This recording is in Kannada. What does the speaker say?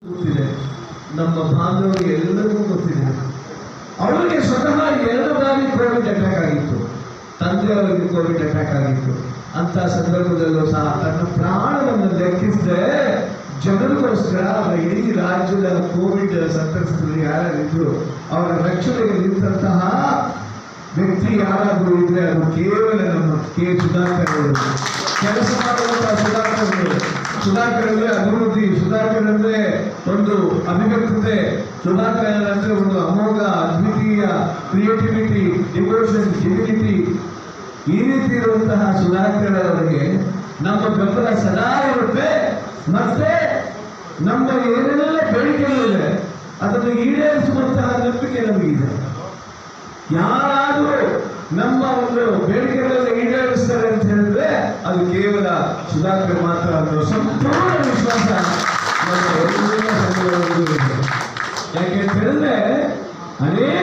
ಗೊತ್ತಿದೆ ನಮ್ಮ ಬಾಂಧವರಿಗೆ ಎಲ್ಲರಿಗೂ ಗೊತ್ತಿದೆ ಅವರಿಗೆ ಸ್ವತಃ ಎರಡು ಬಾರಿ ಕೋವಿಡ್ ಅಟ್ಯಾಕ್ ಆಗಿತ್ತು ತಂದೆಯವರಿಗೆ ಕೋವಿಡ್ ಅಟ್ಯಾಕ್ ಆಗಿತ್ತು ಅಂತ ಸಂದರ್ಭದಲ್ಲೂ ಸಹ ತನ್ನ ಪ್ರಾಣವನ್ನು ಲೆಕ್ಕಿಸದೆ ಜನರಿಗೋಸ್ಕರ ಇಡೀ ರಾಜ್ಯದ ಕೋವಿಡ್ ಸಂತ್ರಸ್ತರು ಯಾರ್ಯಾರಿದ್ರು ಅವರ ರಕ್ಷಣೆಗೆ ನಿಂತಹ ವ್ಯಕ್ತಿ ಯಾರಾದರೂ ಇದ್ರೆ ಅದು ಕೇವಲ ನಮ್ಮ ಕೆ ಸುಧಾಕರ್ ಅವರು ಕೆಲಸ ಮಾಡುವಂತಹ ಸುಧಾಕರ್ ಅವರು ಸುಧಾಕರ್ ಅಂದ್ರೆ ಅಭಿವೃದ್ಧಿ ಸುಧಾಕರ್ ಅಂದ್ರೆ ಒಂದು ಅಭಿವ್ಯಕ್ತತೆ ಸುಧಾಕರ್ ಅಂದ್ರೆ ಒಂದು ಅಮೋಘ ಅದ್ವಿತೀಯ ಕ್ರಿಯೇಟಿವಿಟಿ ಡಿವೋಷನ್ ಡಿವಿನಿಟಿ ಈ ರೀತಿ ಇರುವಂತಹ ಸುಧಾಕರ್ ಅವರಿಗೆ ನಮ್ಮ ಬೆಂಬಲ ಸದಾ ಇರುತ್ತೆ ಮತ್ತೆ ನಮ್ಮ ಏನೆಲ್ಲ ಬೇಡಿಕೆಗಳಿದೆ ಅದನ್ನು ಈಡೇರಿಸುವಂತಹ ನಂಬಿಕೆ ನಮಗಿದೆ ಯಾರಾದರೂ ನಮ್ಮ ಒಂದು ಬೇಡಿಕೆಗಳನ್ನು ಈಡೇರಿಸ್ತಾರೆ ಅಂತ ಹೇಳಿದ್ರೆ ಅದು ಕೇವಲ ಸುಧಾಕರ್ ಮಾತ್ರ ಅನ್ನೋ ಸಂಪೂರ್ಣ ವಿಶ್ವಾಸ ನಮ್ಮ ಎಲ್ಲ ಸಂಘಗಳಲ್ಲೂ ಇದೆ ಯಾಕೆ ಅಂತ ಹೇಳಿದ್ರೆ ಅನೇಕ